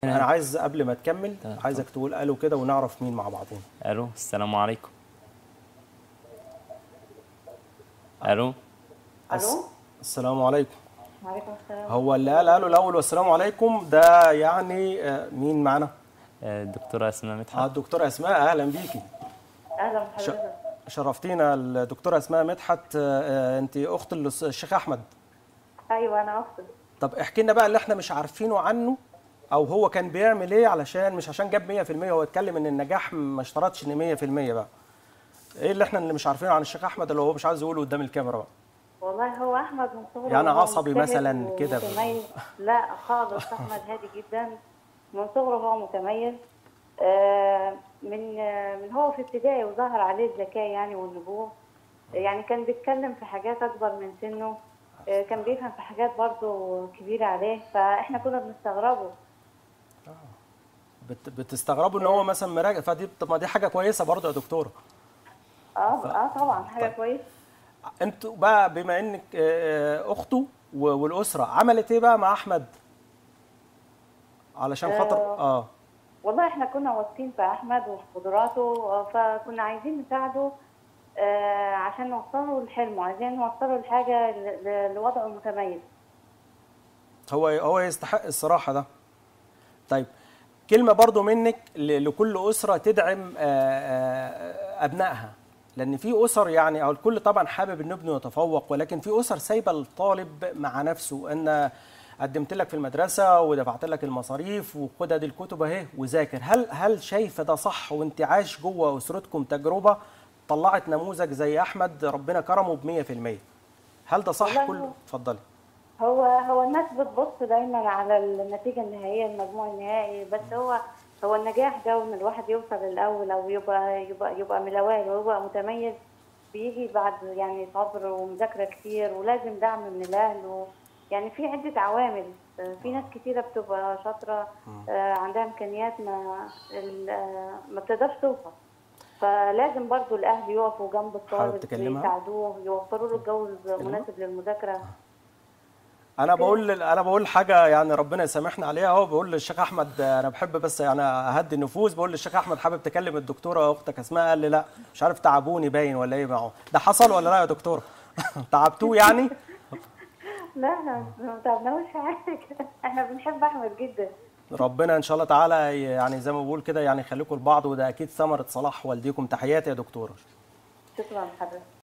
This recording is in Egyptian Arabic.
انا عايز قبل ما تكمل عايزك تقول الو كده ونعرف مين مع بعضين الو السلام عليكم الو الو السلام عليكم وعليكم السلام هو اللي قال الو الاول والسلام عليكم ده يعني آه، مين معانا آه، الدكتورة اسماء اه مدحت الدكتوره اسماء اهلا بيكي اهلا بحضرتك شرفتينا الدكتوره اسماء مدحت آه، انت اخت الأس- الشيخ احمد ايوه انا اختي طب احكي لنا بقى اللي احنا مش عارفينه عنه او هو كان بيعمل ايه علشان مش عشان جاب 100% هو اتكلم ان النجاح ما اشترطش ان 100% بقى ايه اللي احنا اللي مش عارفينه عن الشيخ احمد اللي هو مش عايز يقوله قدام الكاميرا بقى والله هو احمد من صغره يعني وهو عصبي مجتهد مثلاً كده. ومتميز. لا خالص احمد هادي جدا من صغره هو متميز آه، من آه، من هو في ابتدائي وظهر عليه الذكاء يعني والنبوغ يعني كان بيتكلم في حاجات اكبر من سنه آه، كان بيفهم في حاجات برضه كبيره عليه فاحنا كنا بنستغربه بت طبعا ان هو مثلا مراجع فدي طب ما دي حاجه كويسه برضه يا دكتوره اه اه طبعا حاجه كويسه انتوا بقى بما انك آه، اخته و- والاسره عملت ايه بقى مع احمد علشان خاطر اه والله احنا كنا واثقين في احمد وفي قدراته آه، فكنا عايزين نساعده آه، عشان نوصله لحلمه عايزين نوصله لحاجه ل- ل- لوضعه المتميز هو هو يستحق الصراحه ده طيب كلمه برضو منك ل- لكل اسره تدعم آه، آه، ابنائها لان في اسر يعني او الكل طبعا حابب ان ابنه يتفوق ولكن في اسر سايبه الطالب مع نفسه ان قدمت لك في المدرسه ودفعت لك المصاريف وخد ادي الكتب اهي وذاكر هل هل شايفه ده صح وانت عايش جوه اسرتكم تجربه طلعت نموذج زي احمد ربنا كرمه ب 100% هل ده صح والله كل هو- اتفضلي هو هو الناس بتبص دايما على النتيجه النهائيه المجموع النهائي بس هو هو النجاح ده وان الواحد يوصل الاول او يبقى يبقى يبقى من الاوائل ويبقى متميز بيجي بعد يعني صبر ومذاكره كتير ولازم دعم من الاهل و يعني في عده عوامل آه، في ناس كتيره بتبقى شاطره آه، عندها امكانيات ما ال- آه، ما بتقدرش توصل فلازم برضو الاهل يقفوا جنب الطالب تكلمها؟ يساعدوه يوفروا له الجو المناسب للمذاكره انا بقول انا بقول حاجه يعني ربنا يسامحنا عليها اهو بقول للشيخ احمد انا بحب بس يعني اهدي النفوس بقول للشيخ احمد حابب تكلم الدكتوره اختك اسماء قال لي لا مش عارف تعبوني باين ولا ايه معه ده حصل ولا لا يا دكتوره تعبتوه يعني لا احنا ما تعبناش حاجه احنا بنحب احمد جدا ربنا ان شاء الله تعالى يعني زي ما بقول كده يعني يخليكم لبعض وده اكيد ثمره صلاح والديكم تحياتي يا دكتوره شكرا لحضرتك